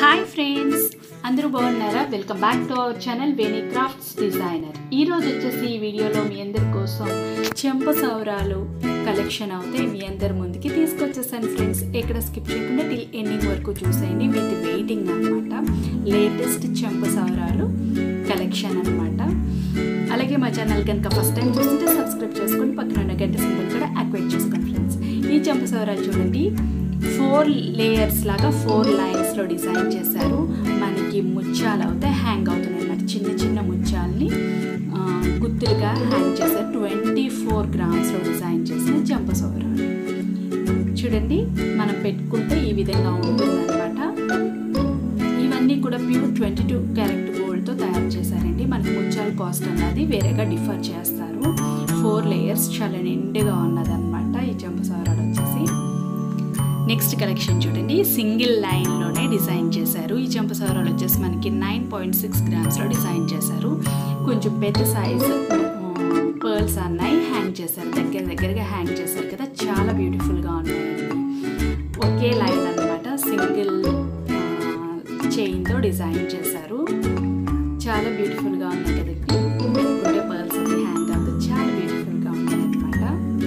hi friends అందరూ బాగున్నారా welcome back to our channel Veni crafts designer ఈ రోజు వచ్చేసి ఈ వీడియోలో మీ అందరి కోసం చెంప సౌరాలు కలెక్షన్ అవుతే మీ అందరి ముందుకి తీసుకొచ్చేసాను ఫ్రెండ్స్ ఎక్కడ స్కిప్ చేయకుండా టిల్ ఎండింగ్ వరకు చూసేయండి విత్ వెయిటింగ్ అనమాట లేటెస్ట్ చెంప సౌరాలు కలెక్షన్ అనమాట అలాగే మా ఛానల్ కనుక ఫస్ట్ టైం చూస్తుంటే సబ్స్క్రైబ్ చేసుకొని పక్కన ఉన్న గంట సింబల్ కూడా యాక్టివేట్ చేసుకోండి ఫ్రెండ్స్ ఈ చెంప సౌరాలు చూడండి ఫోర్ లేయర్స్ లాగా ఫోర్ లైన్స్లో డిజైన్ చేశారు మనకి ముత్యాలు అవుతే హ్యాంగ్ అవుతున్నాయి అన్నమాట చిన్న చిన్న ముత్యాలని ఆ, గుత్తులుగా హ్యాంగ్ చేశారు ట్వంటీ ఫోర్ గ్రామ్స్లో డిజైన్ చేసిన చెంప సౌరాలు చూడండి మనం పెట్టుకుంటే ఈ విధంగా ఉంటుందన్నమాట ఇవన్నీ కూడా ప్యూర్ ట్వంటీ టూ క్యారెట్ గోల్డ్తో తయారు చేశారండి మనకి ముత్యాల కాస్ట్ అన్నది వేరేగా డిఫర్ చేస్తారు ఫోర్ లేయర్స్ చాలా నిండుగా ఉన్నదన్నమాట ఈ చెంప సౌరాలు వచ్చేసి నెక్స్ట్ కలెక్షన్ చూడండి సింగిల్ లైన్లోనే డిజైన్ చేశారు ఈ చెంప సౌరాలు వచ్చేసి మనకి నైన్ పాయింట్ సిక్స్ గ్రామ్స్లో డిజైన్ చేశారు కొంచెం పెద్ద సైజు పర్ల్స్ అన్నాయి హ్యాంగ్ చేశారు దగ్గర దగ్గరగా హ్యాంగ్ చేశారు కదా చాలా బ్యూటిఫుల్గా ఉన్నాయండి ఒకే లైన్ అనమాట సింగిల్ చైన్తో డిజైన్ చేశారు చాలా బ్యూటిఫుల్గా ఉన్నాయి కదండి పెట్టుకుంటే పర్ల్స్ అది హ్యాంగ్ అవుతుంది చాలా బ్యూటిఫుల్గా ఉన్నాయి అనమాట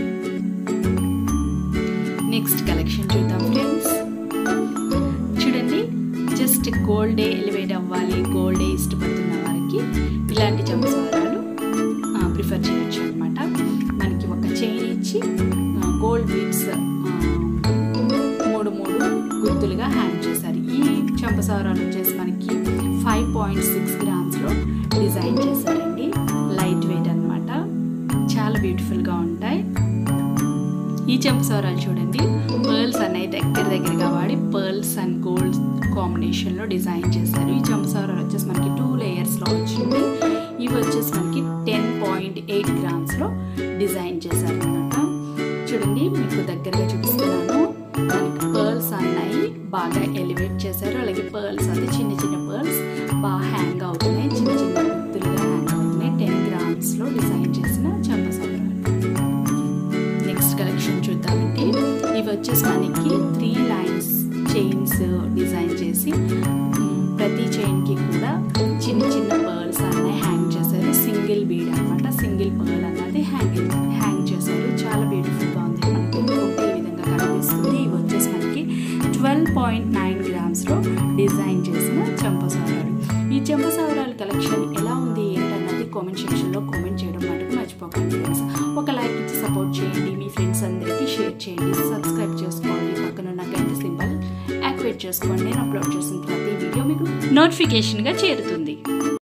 నెక్స్ట్ కలెక్షన్ చూద్దాం ఫ్రెండ్స్ చూడండి జస్ట్ గోల్డే ఎలివేట్ అవ్వాలి గోల్డే ఇష్టపడుతున్న వారికి ఇలాంటి చంపసారాలు ప్రిఫర్ చేయొచ్చు అనమాట మనకి ఒక చైన్ ఇచ్చి గోల్డ్ బీడ్స్ మూడు మూడు గుర్తులుగా హ్యాంగ్ చేశారు ఈ చంపసారాలు వచ్చేసి మనకి ఫైవ్ పాయింట్ సిక్స్ గ్రామ్స్లో డిజైన్ చేశారండి లైట్ వెయిట్ అనమాట చాలా బ్యూటిఫుల్గా ఉంటాయి ఈ చెంపసౌరాలు చూడండి పర్ల్స్ అనేవి దగ్గర దగ్గరగా వాడి పర్ల్స్ అండ్ గోల్డ్ కాంబినేషన్లో డిజైన్ చేశారు ఈ చెంపసౌరాలు వచ్చేసి మనకి టూ లేయర్స్లో వచ్చింది ఇవి వచ్చేసి మనకి టెన్ పాయింట్ ఎయిట్ గ్రామ్స్లో డిజైన్ చేశారు అనమాట చూడండి మీకు దగ్గరగా చూపిస్తున్నాను మనకి పర్ల్స్ అన్నాయి బాగా ఎలివేట్ చేశారు అలాగే పర్ల్స్ అది చిన్న చిన్న పర్ల్స్ బాగా హ్యాంగ్ అవుతున్నాయి చిన్న చిన్న గుర్తులుగా హ్యాంగ్ అవుతున్నాయి టెన్ గ్రామ్స్లో డిజైన్ చేసిన చెంపసౌరాలు నెక్స్ట్ కలెక్షన్ చూద్దామండి ఇవి వచ్చేసి మనకి త్రీ లైన్స్ చైన్స్ డిజైన్ చేసి మ్, ప్రతి చైన్కి కూడా చిన్న చిన్న పర్ల్స్ అన్నవి హ్యాంగ్ చేశారు సింగిల్ బీడ్ అనమాట సింగిల్ పర్ల్ అన్నది హ్యాంగ్ హ్యాంగ్ చేశారు చాలా బ్యూటిఫుల్గా ఉంది మనం పెట్టుకుంటే ఈ విధంగా కనిపిస్తుంది ఇవి వచ్చేసి మనకి ట్వెల్వ్ పాయింట్ నైన్ గ్రామ్స్లో డిజైన్ చేసిన చెంపసౌరాలు ఈ చెంపసౌరాల కలెక్షన్ ఎలా ఉంది ఏంటన్నది కామెంట్ సెక్షన్లో కామెంట్ చేయడం మటుకు మర్చిపోకండి ఫ్రెండ్స్ ఒక లైక్ ఇచ్చి సపోర్ట్ చేయండి మీ ఫ్రెండ్స్ అందరికీ షేర్ చేయండి సబ్స్క్రైబ్ చేసుకోండి పక్కనున్న గంట సింబల్ యాక్టివేట్ చేసుకోండి నేను అప్లోడ్ చేసిన ప్రతి వీడియో మీకు నోటిఫికేషన్గా చేరుతుంది